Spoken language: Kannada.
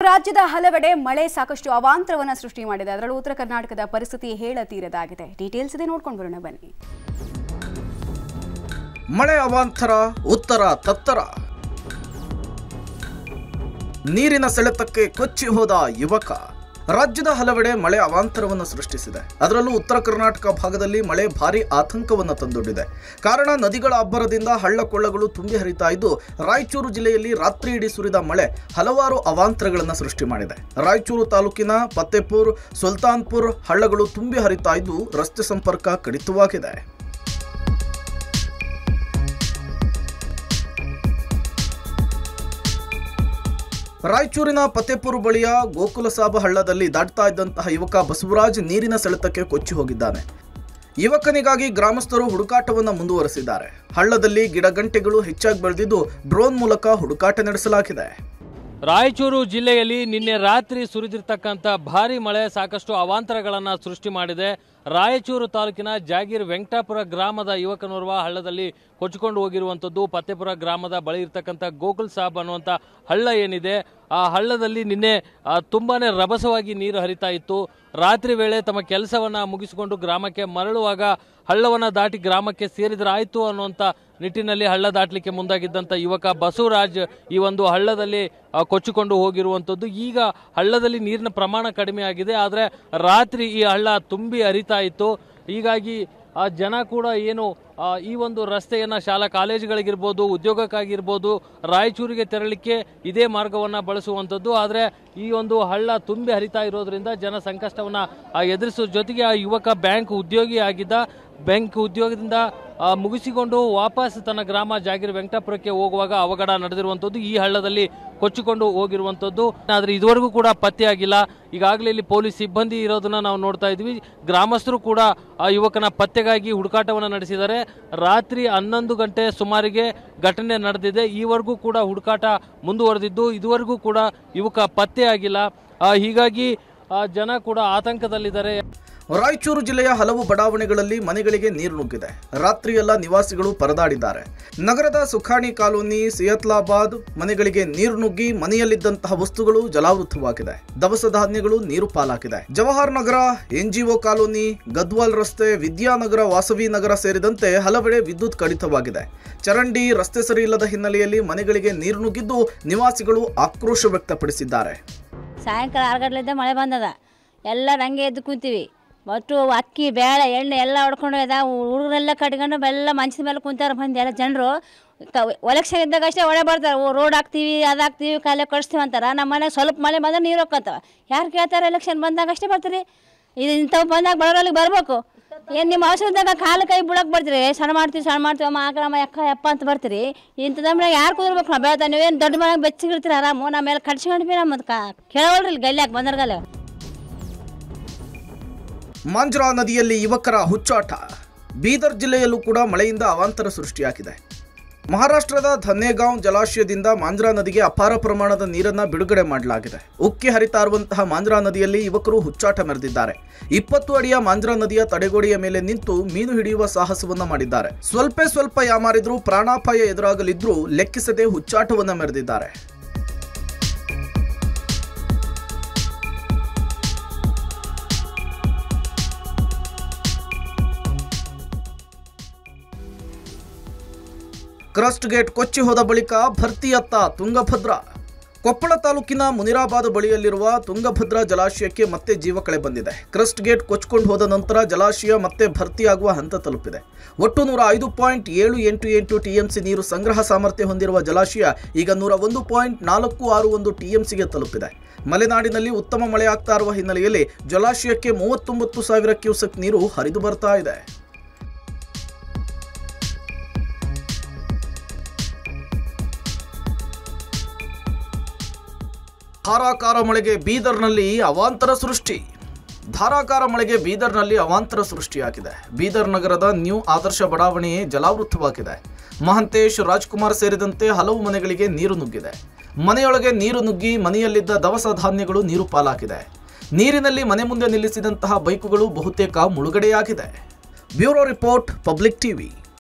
ರಾಜ್ಯದ ಹಲವೆಡೆ ಮಳೆ ಸಾಕಷ್ಟು ಅವಾಂತರವನ್ನ ಸೃಷ್ಟಿ ಮಾಡಿದೆ ಅದರಲ್ಲೂ ಉತ್ತರ ಕರ್ನಾಟಕದ ಪರಿಸ್ಥಿತಿ ಹೇಳತೀರದಾಗಿದೆ ಡೀಟೇಲ್ಸ್ ಇದೆ ನೋಡ್ಕೊಂಡು ಬರೋಣ ಬನ್ನಿ ಮಳೆ ಅವಾಂತರ ಉತ್ತರ ತತ್ತರ ನೀರಿನ ಸೆಳೆತಕ್ಕೆ ಕೊಚ್ಚಿ ಹೋದ ಯುವಕ ರಾಜ್ಯದ ಹಲವೆಡೆ ಮಳೆ ಅವಾಂತರವನ್ನು ಸೃಷ್ಟಿಸಿದೆ ಅದರಲ್ಲೂ ಉತ್ತರ ಕರ್ನಾಟಕ ಭಾಗದಲ್ಲಿ ಮಳೆ ಭಾರಿ ಆತಂಕವನ್ನು ತಂದೊಡ್ಡಿದೆ ಕಾರಣ ನದಿಗಳ ಅಬ್ಬರದಿಂದ ಹಳ್ಳ ಕೊಳ್ಳಗಳು ತುಂಬಿ ಹರಿತಾ ಇದ್ದು ರಾಯಚೂರು ಜಿಲ್ಲೆಯಲ್ಲಿ ರಾತ್ರಿ ಇಡೀ ಸುರಿದ ಮಳೆ ಹಲವಾರು ಅವಾಂತರಗಳನ್ನು ಸೃಷ್ಟಿ ಮಾಡಿದೆ ರಾಯಚೂರು ತಾಲೂಕಿನ ಫತ್ತೇಪುರ್ ಸುಲ್ತಾನ್ಪುರ್ ಹಳ್ಳಗಳು ತುಂಬಿ ಹರಿತಾ ಇದ್ದು ರಸ್ತೆ ಸಂಪರ್ಕ ಕಡಿತವಾಗಿದೆ ರಾಯಚೂರಿನ ಫತೇಪುರ ಬಳಿಯ ಗೋಕುಲಸಾಬ ಹಳ್ಳದಲ್ಲಿ ದಾಟ್ತಾ ಇದ್ದಂತಹ ಯುವಕ ಬಸವರಾಜ್ ನೀರಿನ ಸೆಳೆತಕ್ಕೆ ಕೊಚ್ಚಿ ಹೋಗಿದ್ದಾನೆ ಯುವಕನಿಗಾಗಿ ಗ್ರಾಮಸ್ಥರು ಹುಡುಕಾಟವನ್ನು ಮುಂದುವರೆಸಿದ್ದಾರೆ ಹಳ್ಳದಲ್ಲಿ ಗಿಡಗಂಟೆಗಳು ಹೆಚ್ಚಾಗಿ ಬೆಳೆದಿದ್ದು ಡ್ರೋನ್ ಮೂಲಕ ಹುಡುಕಾಟ ನಡೆಸಲಾಗಿದೆ ರಾಯಚೂರು ಜಿಲ್ಲೆಯಲ್ಲಿ ನಿನ್ನೆ ರಾತ್ರಿ ಸುರಿದಿರ್ತಕ್ಕಂಥ ಭಾರಿ ಮಳೆ ಸಾಕಷ್ಟು ಅವಾಂತರಗಳನ್ನು ಸೃಷ್ಟಿ ಮಾಡಿದೆ ರಾಯಚೂರು ತಾಲೂಕಿನ ಜಾಗೀರ್ ವೆಂಕಟಾಪುರ ಗ್ರಾಮದ ಯುವಕನೋರ್ವ ಹಳ್ಳದಲ್ಲಿ ಕೊಚ್ಚಿಕೊಂಡು ಹೋಗಿರುವಂಥದ್ದು ಫತ್ತೇಪುರ ಗ್ರಾಮದ ಬಳಿ ಇರ್ತಕ್ಕಂಥ ಗೋಕುಲ್ ಸಾಬ್ ಅನ್ನುವಂಥ ಹಳ್ಳ ಏನಿದೆ ಆ ಹಳ್ಳದಲ್ಲಿ ನಿನ್ನೆ ಆ, ತುಂಬಾನೇ ರಭಸವಾಗಿ ನೀರು ಹರಿತಾ ಇತ್ತು ರಾತ್ರಿ ವೇಳೆ ತಮ್ಮ ಕೆಲಸವನ್ನ ಮುಗಿಸಿಕೊಂಡು ಗ್ರಾಮಕ್ಕೆ ಮರಳುವಾಗ ಹಳ್ಳವನ್ನ ದಾಟಿ ಗ್ರಾಮಕ್ಕೆ ಸೇರಿದ್ರಾಯ್ತು ಅನ್ನುವಂಥ ನಿಟ್ಟಿನಲ್ಲಿ ಹಳ್ಳ ದಾಟಲಿಕ್ಕೆ ಮುಂದಾಗಿದ್ದಂಥ ಯುವಕ ಬಸವರಾಜ್ ಈ ಒಂದು ಹಳ್ಳದಲ್ಲಿ ಆ, ಕೊಚ್ಚಿಕೊಂಡು ಹೋಗಿರುವಂಥದ್ದು ಈಗ ಹಳ್ಳದಲ್ಲಿ ನೀರಿನ ಪ್ರಮಾಣ ಕಡಿಮೆ ಆಗಿದೆ ಆದರೆ ರಾತ್ರಿ ಈ ಹಳ್ಳ ತುಂಬಿ ಹರಿತಾ ಇತ್ತು ಹೀಗಾಗಿ ಆ ಜನ ಕೂಡ ಏನು ಆ, ಈ ಒಂದು ರಸ್ತೆಯನ್ನ ಶಾಲಾ ಕಾಲೇಜುಗಳಿಗಿರ್ಬೋದು ಉದ್ಯೋಗಕ್ಕಾಗಿರ್ಬೋದು ರಾಯಚೂರಿಗೆ ತೆರಳಿಕ್ಕೆ ಇದೇ ಮಾರ್ಗವನ್ನ ಬಳಸುವಂಥದ್ದು ಆದರೆ ಈ ಒಂದು ಹಳ್ಳ ತುಂಬಿ ಹರಿತಾ ಇರೋದ್ರಿಂದ ಜನ ಸಂಕಷ್ಟವನ್ನ ಆ, ಎದುರಿಸೋ ಜೊತೆಗೆ ಆ ಯುವಕ ಬ್ಯಾಂಕ್ ಉದ್ಯೋಗಿ ಆಗಿದ್ದ ಬ್ಯಾಂಕ್ ಉದ್ಯೋಗದಿಂದ ಆ, ಮುಗಿಸಿಕೊಂಡು ವಾಪಸ್ ತನ್ನ ಗ್ರಾಮ ಜಾಗಿರ್ ವೆಂಕಟಾಪುರಕ್ಕೆ ಹೋಗುವಾಗ ಅವಘಡ ನಡೆದಿರುವಂಥದ್ದು ಈ ಹಳ್ಳದಲ್ಲಿ ಕೊಚ್ಚಿಕೊಂಡು ಹೋಗಿರುವಂಥದ್ದು ಆದರೆ ಇದುವರೆಗೂ ಕೂಡ ಪತ್ತೆಯಾಗಿಲ್ಲ ಈಗಾಗಲೇ ಇಲ್ಲಿ ಪೊಲೀಸ್ ಸಿಬ್ಬಂದಿ ಇರೋದನ್ನ ನಾವು ನೋಡ್ತಾ ಇದ್ವಿ ಗ್ರಾಮಸ್ಥರು ಕೂಡ ಆ ಯುವಕನ ಪತ್ತೆಗಾಗಿ ಹುಡುಕಾಟವನ್ನು ನಡೆಸಿದ್ದಾರೆ ರಾತ್ರಿ ಹನ್ನೊಂದು ಗಂಟೆ ಸುಮಾರಿಗೆ ಘಟನೆ ನಡೆದಿದೆ ಈವರೆಗೂ ಕೂಡ ಹುಡುಕಾಟ ಮುಂದುವರೆದಿದ್ದು ಇದುವರೆಗೂ ಕೂಡ ಯುವಕ ಪತ್ತೆಯಾಗಿಲ್ಲ ಆ, ಹೀಗಾಗಿ ಆ, ಜನ ಕೂಡ ಆತಂಕದಲ್ಲಿದ್ದಾರೆ ರಾಯಚೂರು ಜಿಲ್ಲೆಯ ಹಲವು ಬಡಾವಣೆಗಳಲ್ಲಿ ಮನೆಗಳಿಗೆ ನೀರು ನುಗ್ಗಿದೆ ರಾತ್ರಿಯೆಲ್ಲ ನಿವಾಸಿಗಳು ಪರದಾಡಿದ್ದಾರೆ ನಗರದ ಸುಖಾಣಿ ಕಾಲೋನಿ ಸಿಯತ್ಲಾಬಾದ್ ಮನೆಗಳಿಗೆ ನೀರು ನುಗ್ಗಿ ಮನೆಯಲ್ಲಿದ್ದಂತಹ ವಸ್ತುಗಳು ಜಲಾವೃತವಾಗಿದೆ ದವಸ ಧಾನ್ಯಗಳು ನೀರು ಪಾಲಾಗಿದೆ ಜವಾಹರ್ ನಗರ ಎನ್ಜಿಒ ಕಾಲೋನಿ ಗದ್ವಾಲ್ ರಸ್ತೆ ವಿದ್ಯಾನಗರ ವಾಸವಿ ನಗರ ಸೇರಿದಂತೆ ಹಲವೆಡೆ ವಿದ್ಯುತ್ ಕಡಿತವಾಗಿದೆ ಚರಂಡಿ ರಸ್ತೆ ಸರಿ ಇಲ್ಲದ ಹಿನ್ನೆಲೆಯಲ್ಲಿ ಮನೆಗಳಿಗೆ ನೀರು ನುಗ್ಗಿದ್ದು ನಿವಾಸಿಗಳು ಆಕ್ರೋಶ ವ್ಯಕ್ತಪಡಿಸಿದ್ದಾರೆ ಸಾಯಂಕಾಲ ಆರು ಗಂಟಲಿಂದ ಮಳೆ ಬಂದದ ಎಲ್ಲ ಹಂಗೆ ಎದ್ದು ಕೂತೀವಿ ಒಟ್ಟು ಅಕ್ಕಿ ಬೇಳೆ ಎಣ್ಣೆ ಎಲ್ಲ ಹೊಡ್ಕೊಂಡು ಹೋದ ಹುಡುಗರೆಲ್ಲ ಕಟ್ಕೊಂಡು ಎಲ್ಲ ಮಂಚದ ಮೇಲೆ ಕುಂತಾರ ಬಂದು ಎಲ್ಲ ಜನರು ಎಲೆಕ್ಷನ್ ಇದ್ದಾಗ ಅಷ್ಟೇ ಒಳೆ ಬರ್ತಾರೆ ಓ ರೋಡ್ ಹಾಕ್ತೀವಿ ಅದು ಹಾಕ್ತೀವಿ ಕಾಲೇ ಕಳಿಸ್ತೀವಿ ಅಂತಾರೆ ನಮ್ಮ ಮನೆಗೆ ಸ್ವಲ್ಪ ಮಳೆ ಬಂದ್ರೆ ನೀರು ಹೋಗ್ಕತ್ತವ ಯಾರು ಕೇಳ್ತಾರೆ ಎಲೆಕ್ಷನ್ ಬಂದಾಗ ಅಷ್ಟೇ ಬರ್ತೀರಿ ಇದು ಇಂಥವು ಬಂದಾಗ ಬರೋರಿಗೆ ಬರ್ಬೇಕು ಏನು ನಿಮ್ಮ ಅವಸರದಾಗ ಕಾಲು ಕೈ ಬಿಡಕ್ಕೆ ಬರ್ತೀರಿ ಸಣ್ಣ ಮಾಡ್ತೀವಿ ಸಣ್ಣ ಮಾಡ್ತೀವಿ ಅಮ್ಮ ಆಕಳಮ್ಮ ಎಕ್ಕ ಯಪ್ಪ ಅಂತ ಬರ್ತೀರಿ ಇಂಥದಮ್ರಾಗ ಯಾರು ಕುದಿರ್ಬೇಕು ನಾವು ಬೆಳ್ತಾ ನೀವೇನು ದೊಡ್ಡ ಮನೆಗೆ ಬೆಚ್ಚಗಿರ್ತೀರಿ ಆರಾಮು ನಮ್ಮ ಮೇಲೆ ಕಡ್ಸ್ಕೊಂಡು ಬಿ ನಮ್ಮ ಕೇಳವಲ್ರಿ ಇಲ್ಲಿ ಗಲ್ಯಾಕ ಬಂದರ್ಗಲ್ಲ ಮಾಂಜ್ರಾ ನದಿಯಲ್ಲಿ ಯುವಕರ ಹುಚ್ಚಾಟ ಬೀದರ್ ಜಿಲ್ಲೆಯಲ್ಲೂ ಕೂಡ ಮಳೆಯಿಂದ ಅವಾಂತರ ಸೃಷ್ಟಿಯಾಗಿದೆ ಮಹಾರಾಷ್ಟ್ರದ ಧನ್ನೇಗಾಂವ್ ಜಲಾಶಯದಿಂದ ಮಾಂಜ್ರಾ ನದಿಗೆ ಅಪಾರ ಪ್ರಮಾಣದ ನೀರನ್ನ ಬಿಡುಗಡೆ ಮಾಡಲಾಗಿದೆ ಉಕ್ಕಿ ಹರಿತಾ ಇರುವಂತಹ ಮಾಂಜ್ರಾ ನದಿಯಲ್ಲಿ ಯುವಕರು ಹುಚ್ಚಾಟ ಮೆರೆದಿದ್ದಾರೆ ಇಪ್ಪತ್ತು ಅಡಿಯ ಮಾಂಜ್ರಾ ನದಿಯ ತಡೆಗೋಡೆಯ ಮೇಲೆ ನಿಂತು ಮೀನು ಹಿಡಿಯುವ ಸಾಹಸವನ್ನ ಮಾಡಿದ್ದಾರೆ ಸ್ವಲ್ಪ ಸ್ವಲ್ಪ ಯಾಮಾರಿದ್ರೂ ಪ್ರಾಣಾಪಾಯ ಎದುರಾಗಲಿದ್ರೂ ಲೆಕ್ಕಿಸದೆ ಹುಚ್ಚಾಟವನ್ನ ಮೆರೆದಿದ್ದಾರೆ ಕ್ರಸ್ಟ್ ಗೇಟ್ ಕೊಚ್ಚಿ ಹೋದ ಬಳಿಕ ಭರ್ತಿಯತ್ತ ತುಂಗಭದ್ರಾ ಕೊಪ್ಪಳ ತಾಲೂಕಿನ ಮುನಿರಾಬಾದ್ ಬಳಿಯಲ್ಲಿರುವ ತುಂಗಭದ್ರಾ ಜಲಾಶಯಕ್ಕೆ ಮತ್ತೆ ಜೀವ ಕಳೆ ಬಂದಿದೆ ಕ್ರಸ್ಟ್ ಗೇಟ್ ಕೊಚ್ಕೊಂಡು ಹೋದ ನಂತರ ಜಲಾಶಯ ಮತ್ತೆ ಭರ್ತಿಯಾಗುವ ಹಂತ ತಲುಪಿದೆ ಒಟ್ಟು ನೂರ ಐದು ಪಾಯಿಂಟ್ ಏಳು ಎಂಟು ಎಂಟು ಟಿಎಂಸಿ ನೀರು ಸಂಗ್ರಹ ಸಾಮರ್ಥ್ಯ ಹೊಂದಿರುವ ಜಲಾಶಯ ಈಗ ನೂರ ಒಂದು ಪಾಯಿಂಟ್ ನಾಲ್ಕು ಆರು ಒಂದು ಟಿಎಂಸಿಗೆ ತಲುಪಿದೆ ಮಲೆನಾಡಿನಲ್ಲಿ ಉತ್ತಮ ಮಳೆ ಆಗ್ತಾ ಇರುವ ಹಿನ್ನೆಲೆಯಲ್ಲಿ ಜಲಾಶಯಕ್ಕೆ ಮೂವತ್ತೊಂಬತ್ತು ಸಾವಿರ ಕ್ಯೂಸೆಕ್ ನೀರು ಹರಿದು ಬರ್ತಾ ಇದೆ ಧಾರಾಕಾರ ಮಳೆಗೆ ಬೀದರ್ನಲ್ಲಿ ಅವಾಂತರ ಸೃಷ್ಟಿ ಧಾರಾಕಾರ ಮಳೆಗೆ ಬೀದರ್ನಲ್ಲಿ ಅವಾಂತರ ಸೃಷ್ಟಿಯಾಗಿದೆ ಬೀದರ್ ನಗರದ ನ್ಯೂ ಆದರ್ಶ ಬಡಾವಣೆಯೇ ಜಲಾವೃತವಾಗಿದೆ ಮಹಂತೇಶ್ ರಾಜ್ಕುಮಾರ್ ಸೇರಿದಂತೆ ಹಲವು ಮನೆಗಳಿಗೆ ನೀರು ನುಗ್ಗಿದೆ ಮನೆಯೊಳಗೆ ನೀರು ನುಗ್ಗಿ ಮನೆಯಲ್ಲಿದ್ದ ದವಸ ಧಾನ್ಯಗಳು ನೀರು ಪಾಲಾಗಿದೆ ನೀರಿನಲ್ಲಿ ಮನೆ ಮುಂದೆ ನಿಲ್ಲಿಸಿದಂತಹ ಬೈಕುಗಳು ಬಹುತೇಕ ಮುಳುಗಡೆಯಾಗಿದೆ ಬ್ಯೂರೋ ರಿಪೋರ್ಟ್ ಪಬ್ಲಿಕ್ ಟಿವಿ